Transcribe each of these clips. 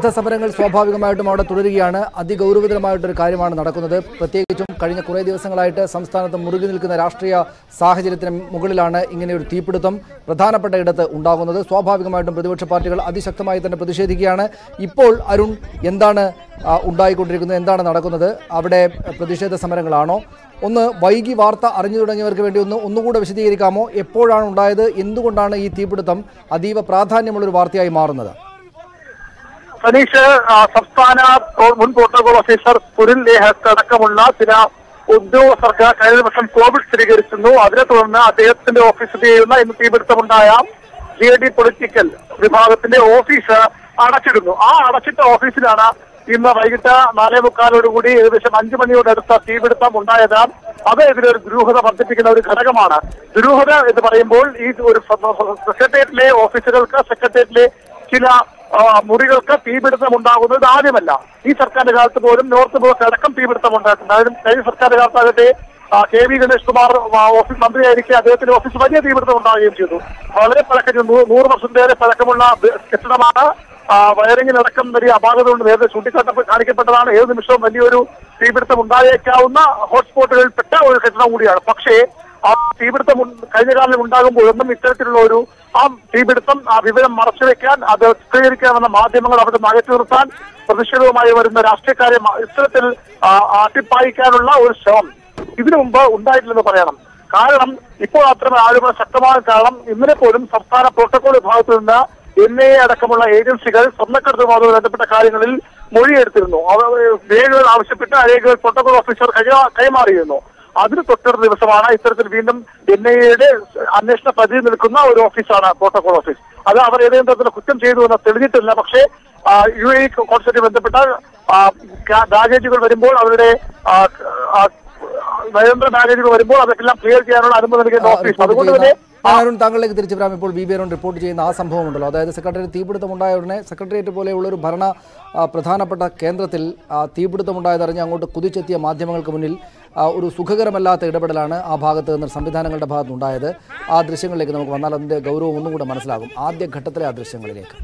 പ്രതിഷേധ സമരങ്ങൾ സ്വാഭാവികമായിട്ടും അവിടെ തുടരുകയാണ് അതിഗൗരവതരമായിട്ടൊരു കാര്യമാണ് നടക്കുന്നത് പ്രത്യേകിച്ചും കഴിഞ്ഞ കുറേ ദിവസങ്ങളായിട്ട് സംസ്ഥാനത്ത് മുറുകി നിൽക്കുന്ന രാഷ്ട്രീയ സാഹചര്യത്തിന് മുകളിലാണ് ഇങ്ങനെ ഒരു തീപിടുത്തം പ്രധാനപ്പെട്ട ഇടത്ത് ഉണ്ടാകുന്നത് സ്വാഭാവികമായിട്ടും പ്രതിപക്ഷ പാർട്ടികൾ അതിശക്തമായി തന്നെ പ്രതിഷേധിക്കുകയാണ് ഇപ്പോൾ അരുൺ എന്താണ് ആ, ഉണ്ടായിക്കൊണ്ടിരിക്കുന്നത് എന്താണ് നടക്കുന്നത് അവിടെ പ്രതിഷേധ സമരങ്ങളാണോ ഒന്ന് വൈകി വാർത്ത അറിഞ്ഞു തുടങ്ങിയവർക്ക് വേണ്ടി ഒന്ന് ഒന്നുകൂടെ വിശദീകരിക്കാമോ എപ്പോഴാണ് ഉണ്ടായത് എന്തുകൊണ്ടാണ് ഈ തീപിടുത്തം അതീവ പ്രാധാന്യമുള്ള ഒരു വാർത്തയായി മാറുന്നത് സനീഷ് ആ, സംസ്ഥാന പ്രോ- മുൻ പ്രോട്ടോകോൾ ഓഫീസർ സുനിൽ ലേഹത്ത് അടക്കമുള്ള ചില ഉദ്യോഗസ്ഥർക്ക് കഴിഞ്ഞ വർഷം കോവിഡ് സ്ഥിരീകരിച്ചിരുന്നു അതിനെ തുടർന്ന് അദ്ദേഹത്തിന്റെ ഓഫീസ് സ്ഥിതി ചെയ്യുന്ന ഇന്ന് തീപിടുത്തമുണ്ടായ ജി ഡി പൊളിറ്റിക്കൽ വിഭാഗത്തിന്റെ ഓഫീസ് അടച്ചിടുന്നു ആ അടച്ചിട്ട ഓഫീസിലാണ് ഇന്ന് വൈകിട്ട് നാലേ മുക്കാലോടുകൂടി ഏകദേശം അഞ്ചു മണിയോടടുത്ത തീപിടുത്തം ഉണ്ടായത് അത് ഇതിലൊരു ദുരൂഹത വർദ്ധിപ്പിക്കുന്ന ഒരു ഘടകമാണ് ദുരൂഹത എന്ന് പറയുമ്പോൾ ഈ ഒരു സെക്രട്ടേറിയറ്റിലെ ഓഫീസുകൾക്ക് സെക്രട്ടേറിയറ്റിലെ ചില ആ, മുറികൾക്ക് തീപിടുത്തം ഉണ്ടാകുന്നത് ഇത് ആദ്യമല്ല ഈ സർക്കാരിന്റെ കാലത്ത് പോലും നോർത്ത് ബ്ലോക്ക് അടക്കം തീപിടുത്തം ഉണ്ടായിട്ടുണ്ട് അതിന് കഴിഞ്ഞ സർക്കാരിന്റെ കാലത്താകട്ടെ ആ, കെ വി ഗണേഷ് കുമാർ ആ, ഓഫീസ് മന്ത്രിയായിരിക്കെ അദ്ദേഹത്തിന്റെ ഓഫീസ് വലിയ തീപിടുത്തം ഉണ്ടാവുകയും ചെയ്തു വളരെ പഴക്കം നൂ- നൂറ് വർഷത്തേറെ പഴക്കമുള്ള ബ- കെട്ടിടമാണ് ആ, വയറിങ്ങിനടക്കം വലിയ അപാകത കൊണ്ട് നേരത്തെ ചൂണ്ടിക്കാട്ട കാണിക്കപ്പെട്ടതാണ് ഏത് നിമിഷവും വലിയൊരു തീപിടുത്തം ഉണ്ടായേക്കാവുന്ന ഹോട്ട്സ്പോട്ടുകളിൽ പെട്ട ഒരു കെട്ടിടം കൂടിയാണ് പക്ഷേ ആ തീപിടുത്തം ഉൺ- കഴിഞ്ഞ കാലം ഉണ്ടാകുമ്പോഴൊന്നും ഇത്തരത്തിലുള്ള ഒരു ആ തീപിടുത്തം ആ വിവരം മറച്ചുവെക്കാൻ അത് ചിത്രീകരിക്കാമെന്ന മാധ്യമങ്ങൾ അവിടെ നിന്ന് അകറ്റി നിർത്താൻ പ്രതിഷേധവുമായി വരുന്ന രാഷ്ട്രീയക്കാരെ മ- ഇത്തരത്തിൽ ആ, ആട്ടിപ്പായിക്കാനുള്ള ഒരു ശ്രമം ഇതിനു മുമ്പ് ഉണ്ടായിട്ടില്ലെന്ന് പറയണം കാരണം ഇപ്പോൾ അത്തരം ആളുകൾ ശക്തമായ കാരണം ഇന്നലെ പോലും സംസ്ഥാന പ്രോട്ടോകോൾ വിഭാഗത്തിൽ നിന്ന് എൻ ഐ എ അടക്കമുള്ള ഏജൻസികൾ സ്വർണ്ണക്കടത്തുമായി ബന്ധപ്പെട്ട കാര്യങ്ങളിൽ മൊഴിയെടുത്തിരുന്നു അവർ രേഖകൾ ആവശ്യപ്പെട്ട് ആ രേഖകൾ പ്രോട്ടോകോൾ ഓഫീസർ കൈ- കൈമാറിയിരുന്നു അതിന് തൊട്ടടുത്ത ദിവസമാണ് ഇത്തരത്തിൽ വീണ്ടും എൻ ഐ എയുടെ അന്വേഷണ പരിധി നിൽക്കുന്ന ഒരു ഓഫീസാണ് പ്രോട്ടോകോൾ ഓഫീസ് അത് അവർ ഏതെങ്കിലും തരത്തിലുള്ള കുറ്റം ചെയ്തു എന്ന് തെളിഞ്ഞിട്ടില്ല പക്ഷേ ആ, യു എ കോൺസുലേറ്റ് ബന്ധപ്പെട്ട ആ, കാ- ബാഗേജുകൾ വരുമ്പോൾ അവരുടെ ആ, ആ, നയതന്ത്ര ബാഗേജുകൾ വരുമ്പോൾ അതൊക്കെല്ലാം ക്ലിയർ ചെയ്യാനുള്ള അനുമതി നൽകുന്ന ആ, ഓഫീസ് റിപ്പോർട്ട് അതുകൊണ്ട് ചെയ്യുന്ന- തന്നെ ആ, അരുൺ താങ്കളിലേക്ക് തിരിച്ചു വരാം ഇപ്പോൾ ബി ബി അരുൺ റിപ്പോർട്ട് ചെയ്യുന്ന ആ സംഭവം ഉണ്ടല്ലോ അതായത് സെക്രട്ടറി തീപിടുത്തം ഉണ്ടായ ഉടനെ സെക്രട്ടേറിയറ്റ് പോലെയുള്ള ഒരു ഭരണ ആ, പ്രധാനപ്പെട്ട കേന്ദ്രത്തിൽ ആ, തീപിടുത്തമുണ്ടായതറിഞ്ഞ് അങ്ങോട്ട് കുതിച്ചെത്തിയ മാധ്യമങ്ങൾക്ക് മുന്നിൽ ആ, ഒരു സുഖകരമല്ലാത്ത ഇടപെടലാണ് ആ ഭാഗത്ത് നിന്ന് സംവിധാനങ്ങളുടെ ഭാഗത്തുണ്ടായത് ആ ദൃശ്യങ്ങളിലേക്ക് നമുക്ക് വന്നാൽ അതിൻ്റെ ഗൗരവം ഒന്നും കൂടെ മനസ്സിലാകും ആദ്യ ഘട്ടത്തിലെ ആ ദൃശ്യങ്ങളിലേക്ക്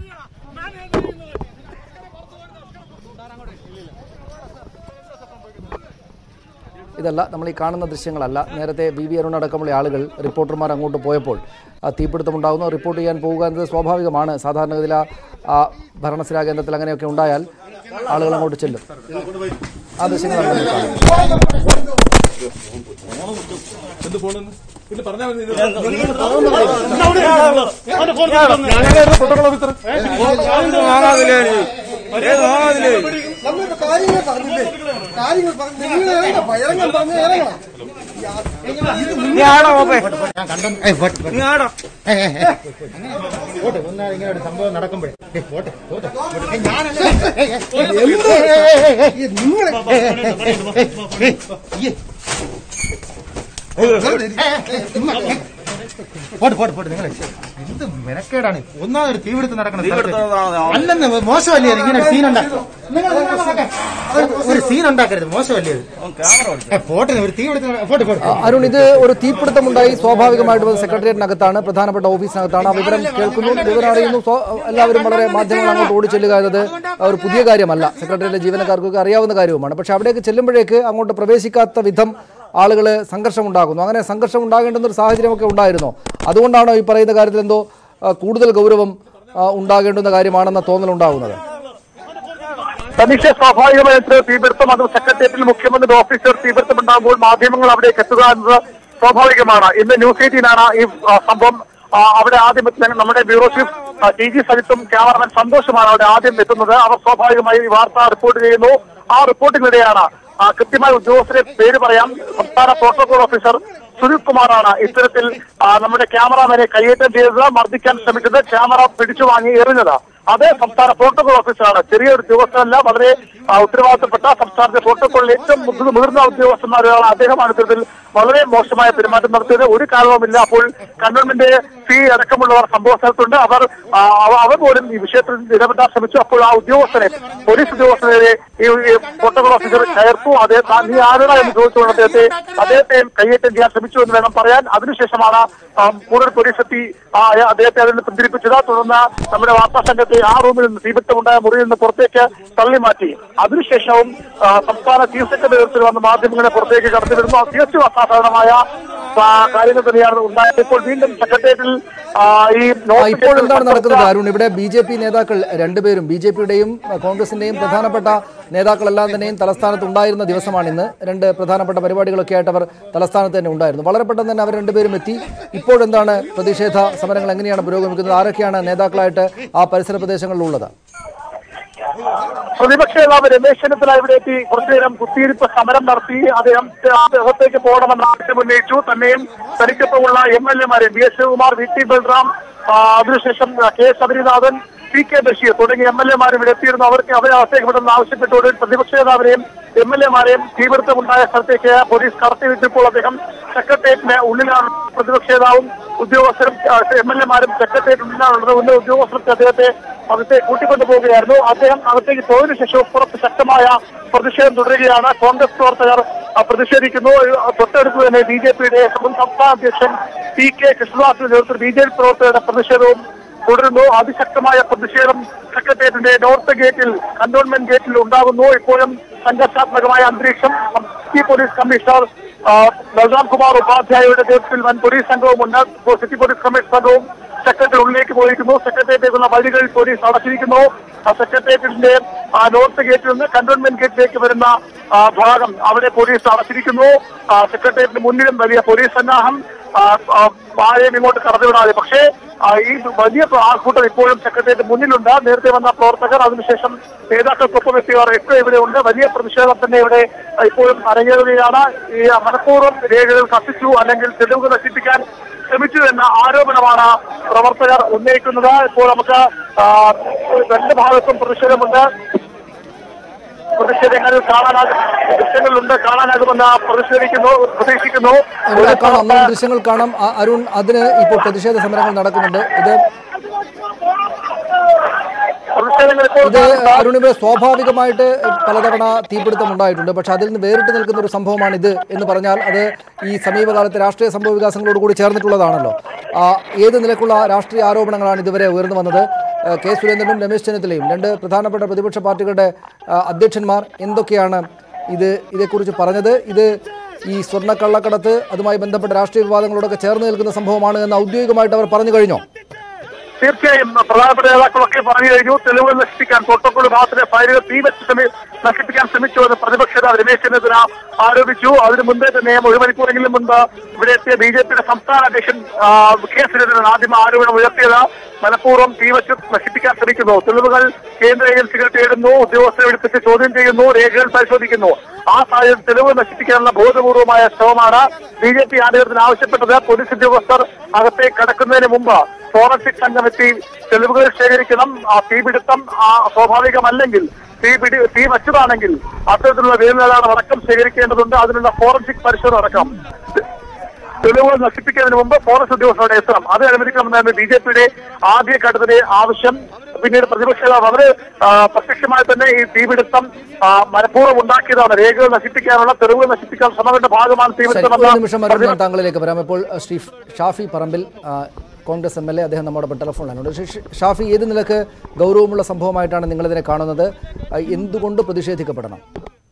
ഇതല്ല നമ്മൾ ഈ കാണുന്ന ദൃശ്യങ്ങളല്ല നേരത്തെ ബി ബി അരുൺ അടക്കമുള്ള ആളുകൾ റിപ്പോർട്ടർമാർ അങ്ങോട്ട് പോയപ്പോൾ ആ തീപിടുത്തമുണ്ടാകുന്നു റിപ്പോർട്ട് ചെയ്യാൻ പോവുക എന്നത് സ്വാഭാവികമാണ് സാധാരണഗതിയിൽ ആ- ആ ഭരണസിരാ കേന്ദ്രത്തിൽ അങ്ങനെയൊക്കെ ഉണ്ടായാൽ ആളുകൾ അങ്ങോട്ട് ചെല്ലും ആ ദൃശ്യങ്ങളാണ് നമ്മൾ കാണുന്നത് നമ്മളിപ്പോ കാര്യങ്ങൾ പറഞ്ഞില്ലേ കാര്യങ്ങൾ പറഞ്ഞു നിങ്ങൾ ഇറങ്ങണം ഇറങ്ങാൻ പറഞ്ഞു ഇറങ്ങണം ഞാൻ കണ്ടു ഏയ് പോട്ടെ, പോട്ടെ. ഏയ് ഏയ് ഏയ്. അങ്ങനെ പോട്ടെ ഒന്നാ ഇങ്ങനെ ഒരു സംഭവം നടക്കുമ്പോഴേ ഏയ് പോട്ടെ പോട്ടെ പോട്ടെ. ഏയ് ഞാനല്ല ഏയ് ഏയ് ഏയ് ഏയ് ഏയ് ഏയ് ഏയ് ഏയ് നിങ്ങൾ ഏയ് ഏയ് ഏയ് ഏയ് ഏയ്. ചുമ്മാ, ഏയ്. പോട്ടെ പോട്ടെ പോട്ടെ നിങ്ങൾ എന്ത് മെനക്കേടാണ് ഒന്നാമതൊരു തീപിടുത്തം നടക്കണം അല്ലെന്ന് മോശമല്ലേ ഇത്? ഇങ്ങനെ സീൻ ഉണ്ടാക്കും നിങ്ങൾ നിങ്ങൾ നോക്ക്. ഒരു- ഒരു സീൻ ഉണ്ടാക്കരുത് മോശമല്ലേ ഇത്? ഏയ് പോട്ടെ ഒരു തീപിടുത്തം നട- പോട്ടെ പോട്ടെ ആ, അരുൺ ഇത് ഒരു തീപിടുത്തമുണ്ടായി സ്വാഭാവികമായിട്ടും അത് സെക്രട്ടേറിയറ്റിനകത്താണ് പ്രധാനപ്പെട്ട ഓഫീസിനകത്താണ് ആ വിവരം കേൾക്കുന്നു വിവരം അറിയുന്നു സ്വ- എല്ലാവരും വളരെ മാധ്യമങ്ങൾ അങ്ങോട്ട് ഓടി ചെല്ലുക എന്നത് ഒരു പുതിയ കാര്യമല്ല സെക്രട്ടേറിയറ്റിലെ ജീവനക്കാർക്കൊക്കെ അറിയാവുന്ന കാര്യവുമാണ് പക്ഷേ അവിടേക്ക് ചെല്ലുമ്പോഴേക്ക് അങ്ങോട്ട് പ്രവേശിക്കാത്ത വിധം ആളുകൾ സംഘർഷം ഉണ്ടാകുന്നു അങ്ങനെ സംഘർഷം ഉണ്ടാകേണ്ടുന്ന ഒരു സാഹചര്യമൊക്കെ ഉണ്ടായിരുന്നോ അതുകൊണ്ടാണോ ഈ പറയുന്ന കാര്യത്തിൽ എന്തോ ആ, കൂടുതൽ ഗൗരവം ആ, ഉണ്ടാകേണ്ടുന്ന കാര്യമാണെന്ന തോന്നലുണ്ടാകുന്നത് തനിഷ സ്വാഭാവികമായിട്ട് തീപിടുത്തം അത് സെക്രട്ടേറിയറ്റിൽ മുഖ്യമന്ത്രി ഓഫീസർ തീപിടുത്തം ഉണ്ടാകുമ്പോൾ മാധ്യമങ്ങൾ അവിടേക്ക് എത്തുക എന്നത് സ്വാഭാവികമാണ് ഇന്ന് ന്യൂസ് എയ്റ്റീനാണ് ഈ ആ, സംഭവം ആ, അവിടെ ആദ്യം എത്തുന്ന നമ്മുടെ ബ്യൂറോ ചീഫ് ആ, ടി ജി സജിത്തും ക്യാമറമാൻ സന്തോഷുമാണ് അവിടെ ആദ്യം എത്തുന്നത് അവർ സ്വാഭാവികമായി ഈ വാർത്ത റിപ്പോർട്ട് ചെയ്യുന്നു ആ റിപ്പോർട്ടിനിടെയാണ് ആ, കൃത്യമായ ഉദ്യോഗസ്ഥരെ പേര് പറയാം സംസ്ഥാന പ്രോട്ടോകോൾ ഓഫീസർ സുനിൽ കുമാറാണ് ഇത്തരത്തിൽ ആ, നമ്മുടെ ക്യാമറാമാനെ കയ്യേറ്റം ചെയ്തത് മർദ്ദിക്കാൻ ശ്രമിച്ചത് ക്യാമറ പിടിച്ചു വാങ്ങി എറിഞ്ഞത് അത് സംസ്ഥാന പ്രോട്ടോകോൾ ഓഫീസറാണ് ചെറിയൊരു ഉദ്യോഗസ്ഥനല്ല വളരെ ആ, ഉത്തരവാദിത്തപ്പെട്ട സംസ്ഥാനത്തെ പ്രോട്ടോകോളിൽ ഏറ്റവും മുതിർ- മുതിർന്ന ഉദ്യോഗസ്ഥന്മാരാണ് അദ്ദേഹമാണ് ഇത്തരത്തിൽ വളരെ മോശമായ പെരുമാറ്റം നടത്തിയത് ഒരു കാരണവുമില്ല അപ്പോൾ കൺവെന്റിന്റെ സി അടക്കമുള്ളവർ സംഭവ സ്ഥലത്തുണ്ട് അവർ ആ, അവ- അവർ പോലും ഈ വിഷയത്തിൽ ഇടപെടാൻ ശ്രമിച്ചു അപ്പോൾ ആ ഉദ്യോഗസ്ഥനെ പോലീസ് ഉദ്യോഗസ്ഥനെ ഈ ഈ പ്രോട്ടോകോൾ ഓഫീസർ കയർത്തു അദ്ദേഹം നീ ആരാ എന്ന് ചോദിച്ചുകൊണ്ട് അദ്ദേഹത്തെ അദ്ദേഹത്തെ കയ്യേറ്റം ചെയ്യാൻ ശ്രമിച്ചു ആക്രമിച്ചു എന്ന് വേണം പറയാൻ അതിനുശേഷമാണ് ആ, കൂടുതൽ പോലീസ് എത്തി ആ, അദ്ദേഹത്തെ അതിൽ നിന്ന് പിന്തിരിപ്പിച്ചത് തുടർന്ന് നമ്മുടെ വാർത്താ സംഘത്തെ ആ റൂമിൽ നിന്ന് തീപിടുത്തമുണ്ടായ മുറിയിൽ നിന്ന് പുറത്തേക്ക് തള്ളി മാറ്റി അതിനുശേഷവും ആ, സംസ്ഥാന ചീഫ് സെക്രട്ടറി നേതൃത്വത്തിൽ വന്ന് മാധ്യമങ്ങളെ പുറത്തേക്ക് കടത്തിവിടുന്നു തികച്ചും അസാധാരണമായ ആ, കാര്യങ്ങൾ തന്നെയാണ് ഉണ്ടായത് ഇപ്പോൾ വീണ്ടും സെക്രട്ടേറിയറ്റിൽ ആ, ഈ ആ, നോട്ട് ഇപ്പോൾ എന്താണ് നടക്കുന്നത് അരുൺ ഇവിടെ ബി ജെ പി നേതാക്കൾ രണ്ടുപേരും ബി ജെ പിയുടെയും കോൺഗ്രസിന്റെയും പ്രധാനപ്പെട്ട നേതാക്കളെല്ലാം തന്നെയും തലസ്ഥാനത്ത് ഉണ്ടായിരുന്ന ദിവസമാണ് ഇന്ന് രണ്ട് പ്രധാനപ്പെട്ട പരിപാടികളൊക്കെ ആയിട്ട് അവർ തലസ്ഥാനത്ത് തന്നെ ഉണ്ടായിരുന്നു വളരെ പെട്ടെന്ന് തന്നെ അവർ രണ്ടുപേരും എത്തി ഇപ്പോഴെന്താണ് പ്രതിഷേധ സമരങ്ങൾ എങ്ങനെയാണ് പുരോഗമിക്കുന്നത് ആരൊക്കെയാണ് നേതാക്കളായിട്ട് ആ പരിസര പ്രദേശങ്ങളിലുള്ളത് പ്രതിപക്ഷ നേതാവ് രമേശ് ചെന്നിത്തല ഇവിടെ എത്തി കുറച്ചു നേരം കുത്തിയിരിപ്പ് സമരം നടത്തി അദ്ദേഹം അകത്തേക്ക് പോകണമെന്ന് ആവശ്യം ഉന്നയിച്ചു തന്നെയും തനിക്കൊപ്പമുള്ള എം എൽ എമാരെ B S Shivakumar V T Balram ആ, അതിനുശേഷം K Sabarinathan P K Basheer തുടങ്ങിയ എം എൽ എമാരും ഇവിടെ എത്തിയിരുന്നു അവർക്ക് അവരെ അകത്തേക്ക് വിടുന്ന ആവശ്യപ്പെട്ടുകൊണ്ട് പ്രതിപക്ഷ നേതാവിനെയും എം എൽ എമാരെയും തീപിടുത്തമുണ്ടായ സ്ഥലത്തേക്ക് പോലീസ് കടത്തിവിട്ടപ്പോൾ അദ്ദേഹം സെക്രട്ടേറിയറ്റിന് ഉള്ളിലാണ് പ്രതിപക്ഷ നേതാവും ഉദ്യോഗസ്ഥരും എം എൽ എമാരും സെക്രട്ടേറിയറ്റ് ഉള്ളിലാണുള്ളത് ഉന്നത ഉദ്യോഗസ്ഥർക്ക് അദ്ദേഹത്തെ അകത്തെ കൂട്ടിക്കൊണ്ടു പോവുകയായിരുന്നു അദ്ദേഹം അകത്തേക്ക് പോയതിനു ശേഷം പുറത്ത് ശക്തമായ പ്രതിഷേധം തുടരുകയാണ് കോൺഗ്രസ് പ്രവർത്തകർ ആ, പ്രതിഷേധിക്കുന്നു ആ, തൊട്ടടുത്ത് തന്നെ ബി ജെ പിയുടെ മുൻ സംസ്ഥാന അധ്യക്ഷൻ പി കെ കൃഷ്ണദാസിന്റെ നേതൃത്വത്തിൽ ബി ജെ പി പ്രവർത്തകരുടെ പ്രതിഷേധവും തുടരുന്നു അതിശക്തമായ പ്രതിഷേധം സെക്രട്ടേറിയറ്റിന്റെ നോർത്ത് ഗേറ്റിൽ കന്റോൺമെന്റ് ഗേറ്റിൽ ഉണ്ടാകുന്നു ഇപ്പോഴും സംഘർഷാത്മകമായ അന്തരീക്ഷം സിറ്റി പോലീസ് കമ്മീഷണർ ആ, ബൽറാം കുമാർ ഉപാധ്യായയുടെ നേതൃത്വത്തിൽ വൻ പോലീസ് സംഘവുമുണ്ട് ഇപ്പോൾ സിറ്റി പോലീസ് കമ്മീഷണർ സംഘവും സെക്രട്ടറി ഉള്ളിലേക്ക് പോയിരിക്കുന്നു സെക്രട്ടേറിയറ്റിലേക്കുള്ള വഴികൾ പോലീസ് അടച്ചിരിക്കുന്നു ആ സെക്രട്ടേറിയറ്റിന്റെ ആ നോർത്ത് ഗേറ്റിൽ നിന്ന് കന്റോൺമെന്റ് ഗേറ്റിലേക്ക് വരുന്ന ആ, ഭാഗം അവിടെ പോലീസ് അടച്ചിരിക്കുന്നു ആ, സെക്രട്ടേറിയറ്റിന് മുന്നിലും വലിയ പോലീസ് സന്നാഹം ആ, ആ, ആരെയും ഇങ്ങോട്ട് കടന്നുവിടാതെ പക്ഷേ ആ, ഈ വലിയ ആൾക്കൂട്ടം ഇപ്പോഴും സെക്രട്ടേറിയറ്റ് മുന്നിലുണ്ട് നേരത്തെ വന്ന പ്രവർത്തകർ അതിനുശേഷം നേതാക്കൾക്കൊപ്പം എത്തിയവർ ഒക്കെ ഇവിടെ ഉണ്ട് വലിയ പ്രതിഷേധം തന്നെ ഇവിടെ ആ, ഇപ്പോഴും അരങ്ങേറുകയാണ് ഈ മനഃപൂർവ്വം രേഖകൾ കത്തിച്ചു അല്ലെങ്കിൽ തെളിവുകൾ നശിപ്പിക്കാൻ ശ്രമിച്ചു എന്ന ആരോപണമാണ് പ്രവർത്തകർ ഉന്നയിക്കുന്നത് ഇപ്പോൾ നമുക്ക് ആ, രണ്ട് ഭാഗത്തും പ്രതിഷേധമുണ്ട് പ്രതിഷേധങ്ങൾ കാണാനാകും ദൃശ്യങ്ങളിലുണ്ട് കാണാനാകുമെന്ന് പ്രതിഷേധിക്കുന്നു പ്രതീക്ഷിക്കുന്നു ഇവിടെ കാണാം നമുക്ക് ദൃശ്യങ്ങൾ കാണാം ആ, അരുൺ അതിന് ഇപ്പോൾ പ്രതിഷേധ സമരങ്ങൾ നടക്കുന്നുണ്ട് ഇത് പ്രതിഷേധങ്ങൾ ഇപ്പോൾ ഇത് അരുൺ ഇവിടെ സ്വാഭാവികമായിട്ട് പലതവണ തീപിടുത്തം ഉണ്ടായിട്ടുണ്ട് പക്ഷെ അതിൽ നിന്ന് വേറിട്ട് നിൽക്കുന്ന ഒരു സംഭവമാണ് ഇത് എന്ന് പറഞ്ഞാൽ അത് ഈ സമീപകാലത്തെ രാഷ്ട്രീയ സംഭവ വികാസങ്ങളോട് കൂടി ചേർന്നിട്ടുള്ളതാണല്ലോ ആ, ഏത് നിലക്കുള്ള രാഷ്ട്രീയ ആരോപണങ്ങളാണ് ഇതുവരെ ഉയർന്നു വന്നത് ആ, കെ സുരേന്ദ്രനും രമേശ് ചെന്നിത്തലയും രണ്ട് പ്രധാനപ്പെട്ട പ്രതിപക്ഷ പാർട്ടികളുടെ ആ, അധ്യക്ഷന്മാർ എന്തൊക്കെയാണ് ഇത് ഇതേക്കുറിച്ച് പറഞ്ഞത് ഇത് ഈ സ്വർണ്ണക്കള്ളക്കടത്ത് അതുമായി ബന്ധപ്പെട്ട രാഷ്ട്രീയ വിവാദങ്ങളോടൊക്കെ ചേർന്ന് നിൽക്കുന്ന സംഭവമാണ് എന്ന് ഔദ്യോഗികമായിട്ട് അവർ പറഞ്ഞു കഴിഞ്ഞോ തീർച്ചയായും പ്രധാനപ്പെട്ട നേതാക്കളൊക്കെ പറഞ്ഞു കഴിഞ്ഞു തെളിവുകൾ നശിപ്പിക്കാൻ പ്രോട്ടോകോൾ ഭാഗത്തിലെ ഫയലുകൾ തീ വെച്ച് ശ്രമി നശിപ്പിക്കാൻ ശ്രമിച്ചു എന്ന് പ്രതിപക്ഷ നേതാവ് രമേശ് ചെന്നിത്തല ആരോപിച്ചു അതിനു മുമ്പേ തന്നെ ഒരു മണിക്കൂറെങ്കിലും മുമ്പ് ഇവിടെ എത്തിയ ബി ജെ പിയുടെ സംസ്ഥാന അധ്യക്ഷൻ ആ, കെ സുരേന്ദ്രൻ ആദ്യം ആരോപണം ഉയർത്തിയത് മനഃപൂർവ്വം തീ വെച്ച് നശിപ്പിക്കാൻ ശ്രമിക്കുന്നു തെളിവുകൾ കേന്ദ്ര ഏജൻസികൾ തേടുന്നു ഉദ്യോഗസ്ഥരെ വിളിപ്പിച്ച് ചോദ്യം ചെയ്യുന്നു രേഖകൾ പരിശോധിക്കുന്നു ആ സാഹചര്യം തെളിവ് നശിപ്പിക്കാനുള്ള ബോധപൂർവമായ ശ്രമമാണ് ബി ജെ പി ആരോഗ്യത്തിന് ആവശ്യപ്പെട്ടത് പോലീസ് ഉദ്യോഗസ്ഥർ അകത്തേക്ക് കടക്കുന്നതിന് മുമ്പ് ഫോറൻസിക് സംഘം എത്തി തെളിവുകൾ ശേഖരിക്കണം ആ തീപിടുത്തം ആ സ്വാഭാവികമല്ലെങ്കിൽ തീ പിടി തീ വച്ചതാണെങ്കിൽ അത്തരത്തിലുള്ള വീരനിലാണ് അടക്കം ശേഖരിക്കേണ്ടതുണ്ട് അതിനുള്ള ഫോറൻസിക് പരിശോധന അടക്കം തെളിവുകൾ നശിപ്പിക്കുന്നതിന് മുമ്പ് ഫോറസ്റ്റ് ഉദ്യോഗസ്ഥരുടെ എത്തണം അത് അനുവദിക്കണമെന്നായിരുന്നു ബി ജെ പിയുടെ ആദ്യ ഘട്ടത്തിലെ ആവശ്യം പിന്നീട് പ്രതിപക്ഷ നേതാവ് അവര് ആ, പ്രത്യക്ഷമായി തന്നെ ഈ തീപിടുത്തം ആ, മനഃപൂർവ്വം ഉണ്ടാക്കിയതാണ് രേഖകൾ നശിപ്പിക്കാനുള്ള തെളിവുകൾ നശിപ്പിക്കാൻ ശ്രമങ്ങളുടെ ഭാഗമാണ് ശരി, തീപിടുത്തം ഒരു നിമിഷം എന്ന അരുൺ ഞാൻ താങ്കളിലേക്ക് വരാം ഇപ്പോൾ അഹ്, ശ്രീ ഷാഫി പറമ്പിൽ ആ, കോൺഗ്രസ് എം എൽ എ അദ്ദേഹം നമ്മോടൊപ്പം ടെലിഫോണിലാണ് ശ്രീ ഷ- ഷാഫി ഏത് നിലക്ക് ഗൗരവമുള്ള സംഭവമായിട്ടാണ് നിങ്ങളിതിനെ കാണുന്നത് ആ, എന്തുകൊണ്ട് പ്രതിഷേധിക്കപ്പെടണം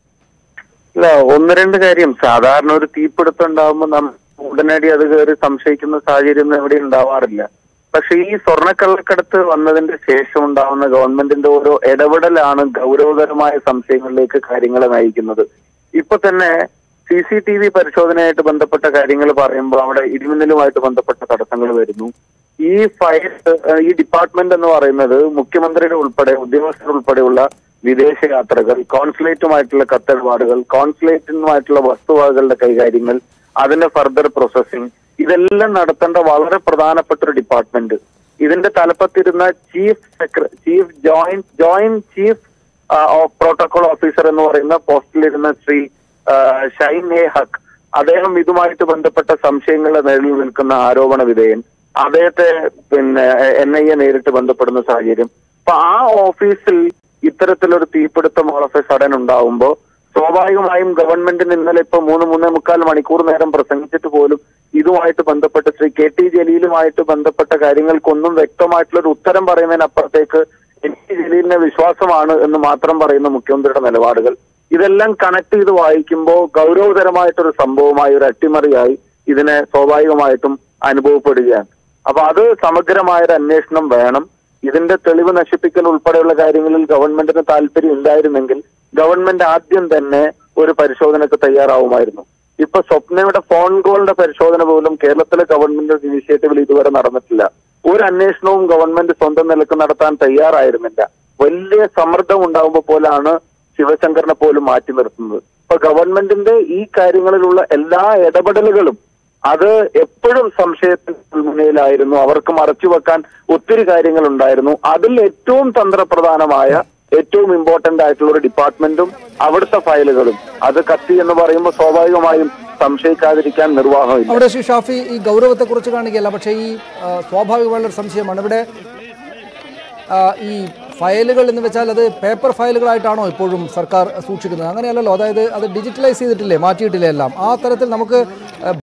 ഇല്ല ഒന്ന് രണ്ട് കാര്യം സാധാരണ ഒരു തീപിടുത്തം ഉണ്ടാകുമ്പോൾ നമ്മൾ ഉടനടി അത് കയറി സംശയിക്കുന്ന സാഹചര്യം ഒന്നും എവിടെ ഉണ്ടാവാറില്ല പക്ഷെ ഈ സ്വർണ്ണക്കള്ളക്കടത്ത് വന്നതിന്റെ ശേഷം ഉണ്ടാവുന്ന ഗവൺമെന്റിന്റെ ഓരോ ഇടപെടലാണ് ഗൗരവകരമായ സംശയങ്ങളിലേക്ക് കാര്യങ്ങളെ നയിക്കുന്നത് ഇപ്പൊ തന്നെ സി സി ടി വി പരിശോധനയായിട്ട് ബന്ധപ്പെട്ട കാര്യങ്ങൾ പറയുമ്പോൾ അവിടെ ഇടിമിന്നലുമായിട്ട് ബന്ധപ്പെട്ട തടസ്സങ്ങൾ വരുന്നു ഈ ഫയൽ ഏഹ്, ഈ ഡിപ്പാർട്ട്മെന്റ് എന്ന് പറയുന്നത് മുഖ്യമന്ത്രിയുടെ ഉൾപ്പെടെ ഉദ്യോഗസ്ഥർ ഉൾപ്പെടെയുള്ള വിദേശ യാത്രകൾ കോൺസുലേറ്റുമായിട്ടുള്ള കത്തിടപാടുകൾ കോൺസുലേറ്റുമായിട്ടുള്ള വസ്തുവകകളുടെ കൈകാര്യങ്ങൾ അതിന്റെ ഫർദർ പ്രോസസ്സിംഗ് ഇതെല്ലാം നടത്തേണ്ട വളരെ പ്രധാനപ്പെട്ട ഒരു ഡിപ്പാർട്ട്മെന്റ് ഇതിന്റെ തലപ്പത്തിരുന്ന ചീഫ് സെക്ര chief joint joint chief protocol officer എന്ന് പറയുന്ന പോസ്റ്റിലിരുന്ന ശ്രീ ആ, ഷൈൻ എ ഹക്ക് അദ്ദേഹം ഇതുമായിട്ട് ബന്ധപ്പെട്ട സംശയങ്ങളുടെ നിഴലിൽ നിൽക്കുന്ന ആരോപണ വിധേയൻ അദ്ദേഹത്തെ പിന്നെ എൻ ഐ എ നേരിട്ട് ബന്ധപ്പെടുന്ന സാഹചര്യം അപ്പൊ ആ ഓഫീസിൽ ഇത്തരത്തിലൊരു തീപിടുത്തം ഓൾ ഓഫ് എ സഡൻ ഉണ്ടാവുമ്പോൾ സ്വാഭാവികമായും ഗവൺമെന്റിന് ഇന്നലെ ഇപ്പൊ മൂന്ന് മൂന്നേ മുക്കാൽ മണിക്കൂർ നേരം പ്രസംഗിച്ചിട്ട് പോലും ഇതുമായിട്ട് ബന്ധപ്പെട്ട് ശ്രീ കെ ടി ജലീലുമായിട്ട് ബന്ധപ്പെട്ട കാര്യങ്ങൾക്കൊന്നും വ്യക്തമായിട്ടുള്ള ഒരു ഉത്തരം പറയുന്നതിനപ്പുറത്തേക്ക് എൻ ടി ജലീലിനെ വിശ്വാസമാണ് എന്ന് മാത്രം പറയുന്ന മുഖ്യമന്ത്രിയുടെ നിലപാടുകൾ ഇതെല്ലാം കണക്ട് ചെയ്ത് വായിക്കുമ്പോൾ ഗൗരവതരമായിട്ടൊരു സംഭവമായി ഒരു അട്ടിമറിയായി ഇതിനെ സ്വാഭാവികമായിട്ടും അനുഭവപ്പെടുകയാണ് അപ്പൊ അത് സമഗ്രമായ ഒരു അന്വേഷണം വേണം ഇതിന്റെ തെളിവ് നശിപ്പിക്കൽ ഉൾപ്പെടെയുള്ള കാര്യങ്ങളിൽ ഗവൺമെന്റിന് താല്പര്യം ഉണ്ടായിരുന്നെങ്കിൽ ഗവൺമെന്റ് ആദ്യം തന്നെ ഒരു പരിശോധനയ്ക്ക് തയ്യാറാവുമായിരുന്നു ഇപ്പൊ സ്വപ്നയുടെ ഫോൺ കോളിന്റെ പരിശോധന പോലും കേരളത്തിലെ ഗവൺമെന്റ് ഇനിഷ്യേറ്റീവിൽ ഇതുവരെ നടന്നിട്ടില്ല ഒരു അന്വേഷണവും ഗവൺമെന്റ് സ്വന്തം നിലക്ക് നടത്താൻ തയ്യാറായിരുന്നില്ല വലിയ സമ്മർദ്ദം ഉണ്ടാകുമ്പോൾ പോലാണ് ശിവശങ്കറിനെ പോലും മാറ്റി നിർത്തുന്നത് ഇപ്പൊ ഗവൺമെന്റിന്റെ ഈ കാര്യങ്ങളിലുള്ള എല്ലാ ഇടപെടലുകളും അത് എപ്പോഴും സംശയത്തിന് മുന്നിലായിരുന്നു അവർക്ക് മറച്ചുവെക്കാൻ ഒത്തിരി കാര്യങ്ങൾ ഉണ്ടായിരുന്നു അതിൽ ഏറ്റവും തന്ത്രപ്രധാനമായ ഏറ്റവും ഇമ്പോർട്ടന്റ് ആയിട്ടുള്ള ഒരു ഡിപ്പാർട്ട്മെന്റും അവിടുത്തെ ഫയലുകളും അത് കത്തി എന്ന് പറയുമ്പോൾ സ്വാഭാവികമായും സംശയിക്കാതിരിക്കാൻ നിർവാഹമില്ല അവിടെ ശ്രീ ഷാഫി ഈ ഗൗരവത്തെ കുറിച്ച് കാണിക്കുകയല്ല പക്ഷേ ഈ ആ, സ്വാഭാവികമായ ഒരു സംശയമാണ് ഇവിടെ ആ, ഈ ഫയലുകൾ എന്ന് വെച്ചാൽ അത് പേപ്പർ ഫയലുകളായിട്ടാണോ ഇപ്പോഴും സർക്കാർ സൂക്ഷിക്കുന്നത് അങ്ങനെയല്ലല്ലോ അതായത് അത് ഡിജിറ്റലൈസ് ചെയ്തിട്ടില്ലേ മാറ്റിയിട്ടില്ലേ എല്ലാം ആ തരത്തിൽ നമുക്ക് ആ,